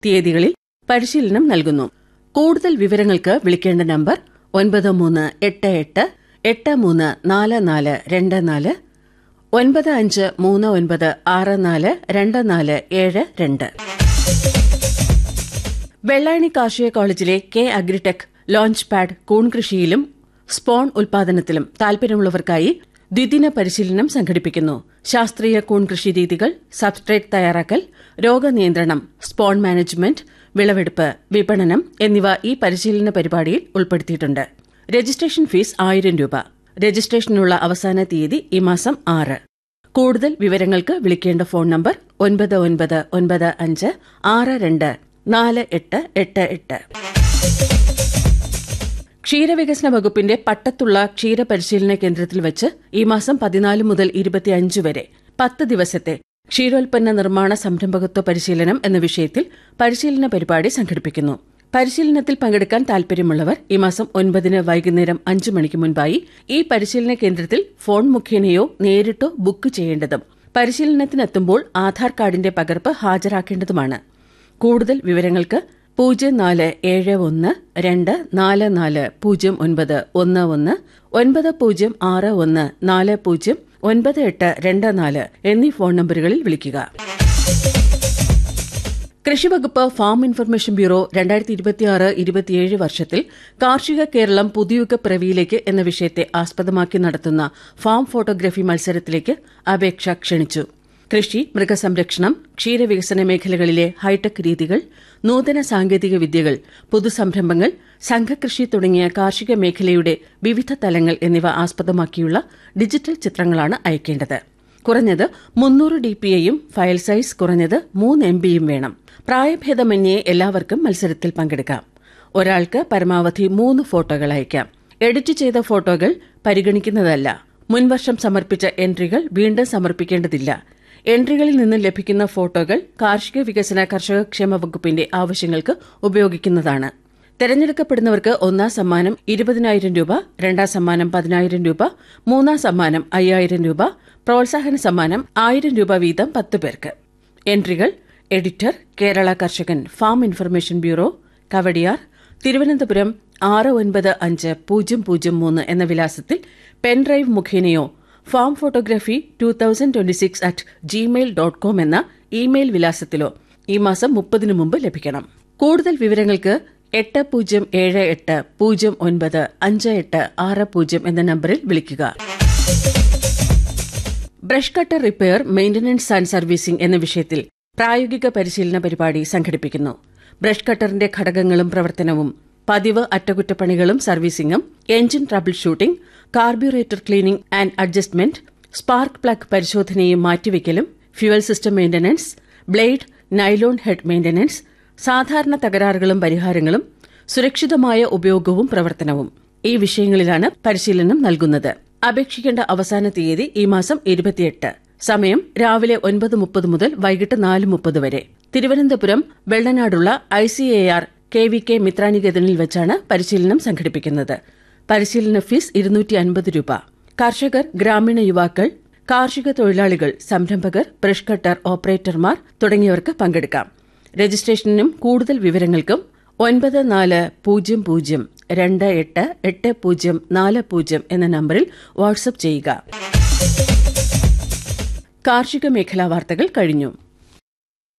തീയതികളിൽ പരിശീലനം നൽകുന്നു കൂടുതൽ വിവരങ്ങൾക്ക് വിളിക്കേണ്ട നമ്പർ ഒൻപത് മൂന്ന് എട്ട് എട്ട് എട്ട് മൂന്ന് നാല് നാല് രണ്ട് നാല് ഒൻപത് അഞ്ച് മൂന്ന് ഒൻപത് ആറ് നാല് രണ്ട് നാല് ഏഴ് രണ്ട് വെള്ളായണി കാർഷിക കോളേജിലെ കെ അഗ്രിടെക് ലോഞ്ച് പാഡ് കൂൺ കൃഷിയിലും സ്പോൺ ഉൽപാദനത്തിലും താൽപര്യമുള്ളവർക്കായി ദ്വിദിന പരിശീലനം സംഘടിപ്പിക്കുന്നു ശാസ്ത്രീയ കൂൺ കൃഷി രീതികൾ സബ്സ്ട്രേറ്റ് തയ്യാറാക്കൽ രോഗനിയന്ത്രണം സ്പോൺ മാനേജ്മെന്റ് വിളവെടുപ്പ് വിപണനം എന്നിവ ഈ പരിശീലന പരിപാടിയിൽ ഉൾപ്പെടുത്തിയിട്ടുണ്ട് രജിസ്ട്രേഷൻ ഫീസ് ആയിരം രൂപ രജിസ്ട്രേഷനുള്ള അവസാന തീയതി ഈ മാസം ആറ് കൂടുതൽ വിവരങ്ങൾക്ക് വിളിക്കേണ്ട ഫോൺ നമ്പർ ഒൻപത് ഒൻപത് ഒൻപത് അഞ്ച് ആറ് രണ്ട് നാല് എട്ട് എട്ട് എട്ട് ക്ഷീരവികസന വകുപ്പിന്റെ പട്ടത്തുള്ള ക്ഷീരപരിശീലന കേന്ദ്രത്തിൽ വെച്ച് ഈ മാസം പതിനാല് മുതൽ ഇരുപത്തിയഞ്ച് വരെ പത്ത് ദിവസത്തെ ക്ഷീരോൽപ്പന്ന നിർമ്മാണ സംരംഭകത്വ പരിശീലനം എന്ന വിഷയത്തിൽ പരിശീലന പരിപാടി സംഘടിപ്പിക്കുന്നു പരിശീലനത്തിൽ പങ്കെടുക്കാൻ താൽപര്യമുള്ളവർ ഈ മാസം ഒൻപതിന് വൈകുന്നേരം അഞ്ച് മണിക്ക് മുൻപായി ഈ പരിശീലന കേന്ദ്രത്തിൽ ഫോൺ മുഖേനയോ നേരിട്ടോ ബുക്ക് ചെയ്യേണ്ടതും പരിശീലനത്തിനെത്തുമ്പോൾ ആധാർ കാർഡിന്റെ പകർപ്പ് ഹാജരാക്കേണ്ടതുമാണ് കൂടുതൽ വിവരങ്ങൾക്ക് പൂജ്യം നാല് ഏഴ് ഒന്ന് രണ്ട് നാല് നാല് പൂജ്യം ഒൻപത് ഒന്ന് ഒന്ന് ഒൻപത് പൂജ്യം ആറ് ഒന്ന് നാല് പൂജ്യം ഒൻപത് എട്ട് രണ്ട് നാല് എന്നീ ഫോൺ നമ്പറുകളിൽ വിളിക്കുക കൃഷിവകുപ്പ് ഫാം ഇൻഫർമേഷൻ ബ്യൂറോ രണ്ടായിരത്തി ഇരുപത്തിയാറ് ഇരുപത്തിയേഴ് വർഷത്തിൽ കാർഷിക കേരളം പുതുയുഗ പിറവിയിലേക്ക് എന്ന വിഷയത്തെ ആസ്പദമാക്കി നടത്തുന്ന ഫാം ഫോട്ടോഗ്രഫി മത്സരത്തിലേക്ക് അപേക്ഷ ക്ഷണിച്ചു കൃഷി മൃഗസംരക്ഷണം ക്ഷീരവികസന മേഖലകളിലെ ഹൈടെക് രീതികൾ നൂതന സാങ്കേതിക വിദ്യകൾ പുതുസംരംഭങ്ങൾ സംഘകൃഷി തുടങ്ങിയ കാർഷിക മേഖലയുടെ വിവിധ തലങ്ങൾ എന്നിവ ആസ്പദമാക്കിയുള്ള ഡിജിറ്റൽ ചിത്രങ്ങളാണ് അയക്കേണ്ടത് കുറഞ്ഞത് മുന്നൂറ് ഡി പി ഐയും ഫയൽ സൈസ് കുറഞ്ഞത് മൂന്ന് എം ബിയും വേണം പ്രായഭേദമന്യേ എല്ലാവർക്കും മത്സരത്തിൽ പങ്കെടുക്കാം ഒരാൾക്ക് പരമാവധി മൂന്ന് ഫോട്ടോകൾ അയക്കാം എഡിറ്റ് ചെയ്ത ഫോട്ടോകൾ പരിഗണിക്കുന്നതല്ല മുൻവർഷം സമർപ്പിച്ച എൻട്രികൾ വീണ്ടും സമർപ്പിക്കേണ്ടതില്ല എൻട്രികളിൽ നിന്ന് ലഭിക്കുന്ന ഫോട്ടോകൾ കാർഷിക വികസന കർഷകക്ഷേമ വകുപ്പിന്റെ ആവശ്യങ്ങൾക്ക് ഉപയോഗിക്കുന്നതാണ് തെരഞ്ഞെടുക്കപ്പെടുന്നവർക്ക് ഒന്നാം സമ്മാനം ഇരുപതിനായിരം രൂപ രണ്ടാം സമ്മാനം പതിനായിരം രൂപ മൂന്നാം സമ്മാനം അയ്യായിരം രൂപ പ്രോത്സാഹന സമ്മാനം ആയിരം രൂപ വീതം പത്ത് പേർക്ക് എൻട്രികൾ editor Kerala Karshakan farm information bureau Kavadiar Thiruvananthapuram ആറ് ഒൻപത് അഞ്ച് പൂജ്യം പൂജ്യം മൂന്ന് എന്ന വിലാസത്തിൽ പെൻഡ്രൈവ് മുഖേനയോ farm photography two thousand twenty six at Gmail dot com എന്ന ഇമെയിൽ വിലാസത്തിലോ ഈ മാസം മുപ്പതിനു മുമ്പ് ലഭിക്കണം കൂടുതൽ വിവരങ്ങൾക്ക് എട്ട് പൂജ്യം ഏഴ് എട്ട് പൂജ്യം ഒൻപത് അഞ്ച് എട്ട് ആറ് പൂജ്യം എന്ന നമ്പറിൽ വിളിക്കുക brush cutter repair maintenance and servicing എന്ന വിഷയത്തിൽ പ്രായോഗിക പരിശീലന പരിപാടി സംഘടിപ്പിക്കുന്നു ബ്രഷ് കട്ടറിന്റെ ഘടകങ്ങളും പ്രവർത്തനവും പതിവ് അറ്റകുറ്റപ്പണികളും സർവീസിംഗും engine troubleshooting carburettor cleaning and adjustment spark plug പരിശോധനയും മാറ്റിവെക്കലും fuel system maintenance blade nylon head maintenance സാധാരണ തകരാറുകളും പരിഹാരങ്ങളും സുരക്ഷിതമായ ഉപയോഗവും പ്രവർത്തനവും ഈ വിഷയങ്ങളിലാണ് പരിശീലനം നൽകുന്നത് അപേക്ഷിക്കേണ്ട അവസാന തീയതി ഈ മാസം ഇരുപത്തിയെട്ട് സമയം രാവിലെ ഒൻപത് മുപ്പത് മുതൽ വൈകിട്ട് നാല് മുപ്പത് വരെ തിരുവനന്തപുരം വെള്ളനാടുള്ള I C A R K V K മിത്രാനികേതനിൽ വെച്ചാണ് പരിശീലനം സംഘടിപ്പിക്കുന്നത് പരിശീലന ഫീസ് ഇരുന്നൂറ്റി അൻപത് രൂപ കർഷകർ ഗ്രാമീണ യുവാക്കൾ കാർഷിക തൊഴിലാളികൾ സംരംഭകർ ബ്രഷ് കട്ടർ ഓപ്പറേറ്റർമാർ തുടങ്ങിയവർക്ക് പങ്കെടുക്കാം രജിസ്ട്രേഷനും കൂടുതൽ വിവരങ്ങൾക്കും ഒൻപത് നാല് പൂജ്യം പൂജ്യം രണ്ട് എട്ട് എട്ട് പൂജ്യം നാല് പൂജ്യം എന്ന നമ്പറിൽ വാട്സ്ആപ്പ് ചെയ്യുക കാർഷിക മേഖലാ വാർത്തകൾ കഴിഞ്ഞു